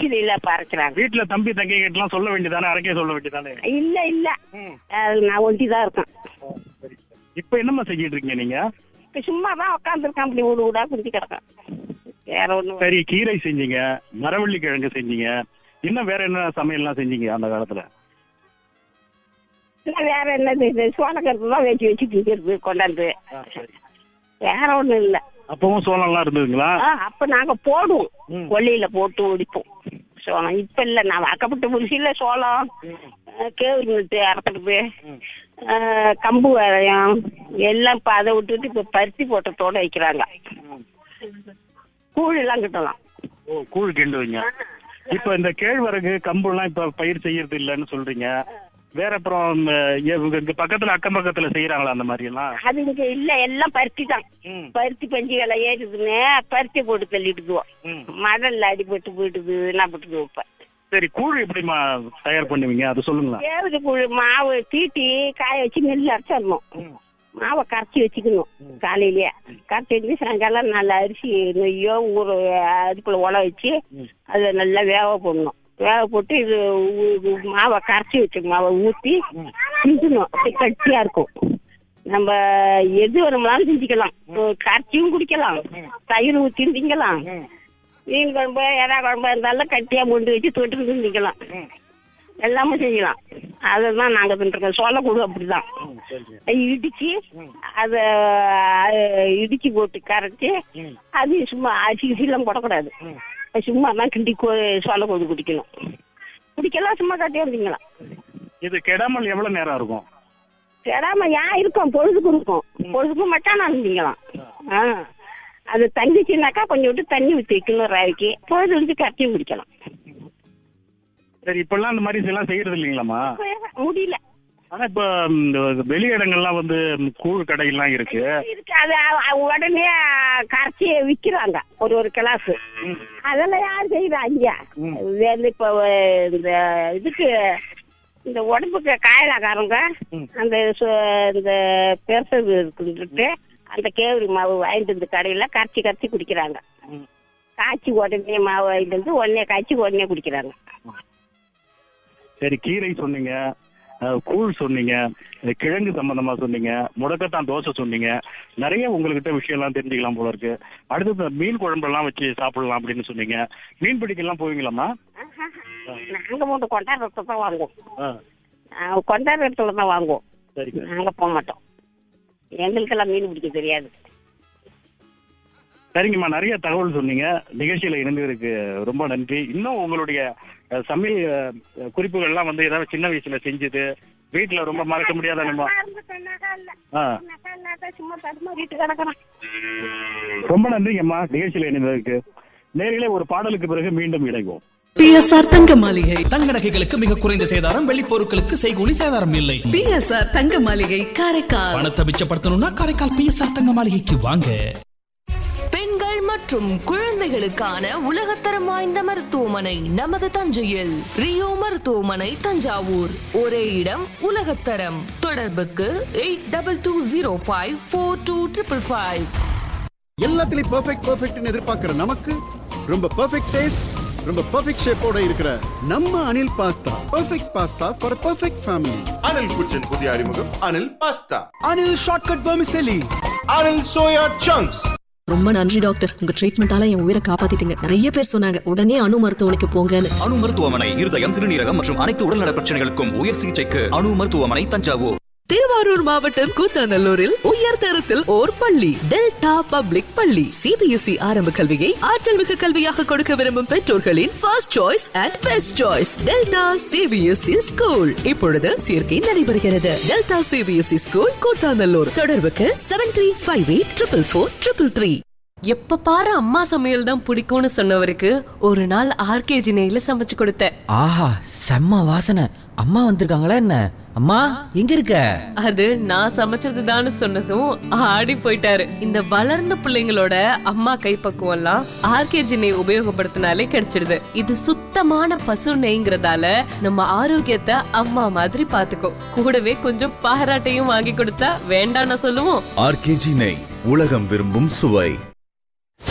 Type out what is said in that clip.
மிஷினில இப்ப அரைக்கிறாங்க வீட்டுல தம்பி தங்கை கிட்டலாம் சொல்ல வேண்டியதானே அரைக்க சொல்ல வேண்டியதானே இல்ல இல்ல அது நான் ஒண்டி தான் இருக்கேன் இப்ப என்னம்மா செஞ்சிட்டு இருக்கீங்க நீங்க இப்ப சும்மா தான் உட்காந்துருக்கேன் அப்படி வீடு வீடா குடிச்சு கிடக்கேன் வேற ஒண்ணும் சரி கீரை செஞ்சீங்க மரவள்ளி கிழங்கு செஞ்சீங்க இன்னும் வேற என்ன சமையல்லாம் செஞ்சீங்க அந்த காலத்துல இல்ல வேற என்னது இது சோளக்கருத்து தான் வச்சு வச்சு திங்கிறது கொண்டாந்து வேற ஒண்ணும் இல்ல அப்பவும் சோளம்லாம் இருந்ததுங்களா ஆ, அப்ப நாங்க போடுவோம் ம். கொல்லையில போட்டு ஒடிப்போம் சோளம் இப்ப இல்ல நான் வாக்கப்பட்ட புரிசில சோளம் கேவுரு நட்டு அறக்கிறது ஆ, கம்பு வரையம் எல்லாம் இப்ப அதை விட்டுட்டு இப்ப பருத்தி போட்டத்தோட வைக்கிறாங்க கூழ் எல்லாம் கிட்டலாம் ஓ கூழ் கிண்டுவீங்க இப்ப இந்த கேழ்வரகு கம்புலாம் இப்ப பயிர் செய்யறது இல்லைன்னு சொல்றீங்க வேற அப்புறம் இந்த இங்க- இங்க பக்கத்துல அக்கம் பக்கத்துல செய்யறாங்களா அந்த மாதிரி எல்லாம் அது இங்க இல்ல எல்லாம் பருத்தி தான் ம். பருத்தி பஞ்சு விலை ஏறுதுன்னு பருத்தி போட்டு தள்ளிட்டுக்குவோம் ம். மடல்ல அடிபட்டு போயிட்டுது என்ன போட்டுது இப்ப சரி கூழ் எப்படிமா தயார் பண்ணுவீங்க அது சொல்லுங்களேன் கேவுரு கூழ் மாவு தீட்டி காய வச்சு நெல் அரைச்சிடணும் மாவை கரைச்சி வச்சுக்கணும் காலையிலேயே கரைச்சி வச்சு சாயங்காலம் நல்ல அரிசி நெய்யோ ஊற அதுக்குள்ள உல வச்சு அதை நல்லா வேக போடணும் வேக போட்டு இது ஊ- இது மாவை கரைச்சி வச்ச மாவை ஊற்றி கிண்டணும் அப்படி கட்டியா இருக்கும் நம்ம எது வேணும்னாலும் செஞ்சுக்கலாம் இப்போ கரைச்சியும் குடிக்கலாம் தயிர் ஊற்றியும் திங்கலாம் மீன் குழம்பு எறா குழம்பு இருந்தாலும் கட்டியா மூண்டு வச்சு தொட்டு திங்கலாம் எல்லாமே செய்யலாம் அதுதான் நாங்க தின்றுருக்கோம் சோளக்கூடு அப்படிதான் இடிச்சு அத அஹ், இடிச்சு போட்டு கரைச்சு அது சும்மா அரிசி கிசிலாம் போடக்கூடாது சும்மா தான் கிண்டி சோளக்கூடு குடிக்கணும் குடிக்கலாம் சும்மா கட்டியா இருந்தீங்களாம் இது கெடாமல் எவ்வளவு நேரம் இருக்கும் கெடாம ஏன் இருக்கும் பொழுதுக்கு இருக்கும் பொழுதுக்கு மட்டும் நான் இருந்தீங்களாம் ஆ அது தங்கிச்சுனாக்கா கொஞ்சம் விட்டு தண்ணி ஊற்றி வைக்கணும் ராவிக்கு பொழுது வந்து கரைச்சி குடிக்கலாம் சரி இப்பெல்லாம் இந்த மாதிரி எல்லாம் செய்யறது இல்லைங்களாமா முடியல ஆனா இப்ப இந்த வெளி இடங்கள்லாம் வந்து கூழ் கடையெல்லாம் இருக்கு இருக்கு அது அ- அ- உடனே கரைச்சி விக்கிறாங்க ஒரு ஒரு கிளாஸ் அதெல்லாம் யார் செய்யறா ஐயா இது இப்ப அஹ், இந்த இதுக்கு இந்த உடம்புக்கு காயலாக்காரங்க அந்த சு- இந்த பெருசது இருக்குன்ட்டு அந்த கேவுரு மாவு வாங்கிட்டு வந்து கடையில கரைச்சி கரைச்சி குடிக்கிறாங்க காய்ச்சி உடனே மாவு வாங்கிட்டு வந்து உடனே காய்ச்சி உடனே குடிக்கிறாங்க சரி கீரை சொன்னீங்க அஹ், கூழ் சொன்னீங்க இந்த கிழங்கு சம்பந்தமா சொன்னீங்க முடக்கத்தான் தோசை சொன்னீங்க நிறைய உங்ககிட்ட விஷயம்லாம் தெரிஞ்சுக்கலாம் போல இருக்கு அடுத்தது மீன் குழம்பெல்லாம் வச்சு சாப்பிடலாம் அப்படின்னு சொன்னீங்க மீன் பிடிக்கலாம் போவீங்களாமா நாங்க மட்டும் கொண்டாடுறத தான் வாங்குவோம் ஆ, நாங்க கொண்டாடுறதுல தான் வாங்குவோம் சரி நாங்க போக மாட்டோம் எங்களுக்கெல்லாம் மீன் பிடிக்க தெரியாது சரிங்கம்மா நிறைய தகவல் சொன்னீங்க நிகழ்ச்சியில இணைந்ததற்கு ரொம்ப நன்றி இன்னும் உங்களுடைய அஹ், சமையல் அஹ், குறிப்புகள்லாம் வந்து ஏதாவது சின்ன வயசுல செஞ்சது வீட்டுல ரொம்ப மறக்க முடியாத நம்ம ஆ சும்மா தடுமாறிட்டு கிடக்குறேன் ரொம்ப நன்றிங்கம்மா நிகழ்ச்சியில இணைந்ததற்கு நேரிலே ஒரு பாடலுக்கு பிறகு மீண்டும் இணைவோம் பிஎஸ்ஆர் தங்க மாளிகை தங்க நகைகளுக்கு மிக குறைந்த சேதாரம் வெள்ளி பொருட்களுக்கு செய்கூலி சேதாரம் இல்லை பிஎஸ்ஆர் தங்க மாளிகை காரைக்கால் பணத்தை மிச்சப்படுத்தணும்னா காரைக்கால் பிஎஸ்ஆர் தங்க மாளிகைக்கு வாங்க பெண்கள் மற்றும் குழந்தைகளுக்கான உலகத்தரம் வாய்ந்த மருத்துவமனை நமது தஞ்சையில் ரியோ மருத்துவமனை தஞ்சாவூர் ஒரே இடம் உலகத்தரம் தொடர்புக்கு eight double two zero five four two triple five எல்லாத்துலயும் பெர்ஃபெக்ட் பெர்ஃபெக்ட்னு எதிர்பார்க்கிற நமக்கு ரொம்ப பெர்ஃபெக்ட் டேஸ்ட் ரொம்ப பெர்ஃபெக்ட் ஷேப்போட இருக்கிற நம்ம Anil pasta perfect pasta for perfect family Anil kitchen புதிய அறிமுகம் Anil pasta Anil shortcut vermicelli Anil soya chunks ரொம்ப நன்றி டாக்டர் உங்க ட்ரீட்மெண்டால என் உயிரை காப்பாத்திட்டீங்க நிறைய பேர் சொன்னாங்க உடனே அணு மருத்துவமனைக்கு போங்கன்னு அணு மருத்துவமனை இருதயம் சிறுநீரகம் மற்றும் அனைத்து உடல்நல பிரச்சனைகளுக்கும் உயர் சிகிச்சைக்கு அணு மருத்துவமனை தஞ்சாவூர் திருவாரூர் மாவட்டம் கூத்தாநல்லூரில் உயர் தரத்தில் ஓர் பள்ளி டெல்டா பப்ளிக் பள்ளி சிபிஎஸ்இ ஆரம்ப கல்வியை ஆற்றல் மிகு கல்வியாக கொடுக்க விரும்பும் பெற்றோர்களின் first choice and best choice Delta CBSE school இப்பொழுது சேர்க்கை நடைபெறுகிறது டெல்டா சிபிஎஸ்இ ஸ்கூல் கூத்தாநல்லூர் தொடர்புக்கு seven three five eight triple four triple three எப்ப பாரு அம்மா சமையல் தான் பிடிக்கும்னு சொன்னவருக்கு ஒரு நாள் ஆர்கேஜி நெய்ல சமைச்சு கொடுத்தேன் ஆஹா செம்ம வாசனை அம்மா வந்திருக்காங்களா என்ன அம்மா எங்க இருக்க அது நான் சமைச்சதுதான்னு சொன்னதும் ஆடி போயிட்டாரு இந்த வளர்ந்த பிள்ளைங்களோட அம்மா கைப்பக்குவம் எல்லாம் ஆர்கேஜி நெய் உபயோகப்படுத்தினாலே கிடைச்சிடுது இது சுத்தமான பசு நெய்ங்கிறதால நம்ம ஆரோக்கியத்தை அம்மா மாதிரி பாத்துக்கோ கூடவே கொஞ்சம் பாராட்டையும் வாங்கி கொடுத்தா வேண்டாம்னு சொல்லுவோம் ஆர்கேஜி நெய் உலகம் விரும்பும் சுவை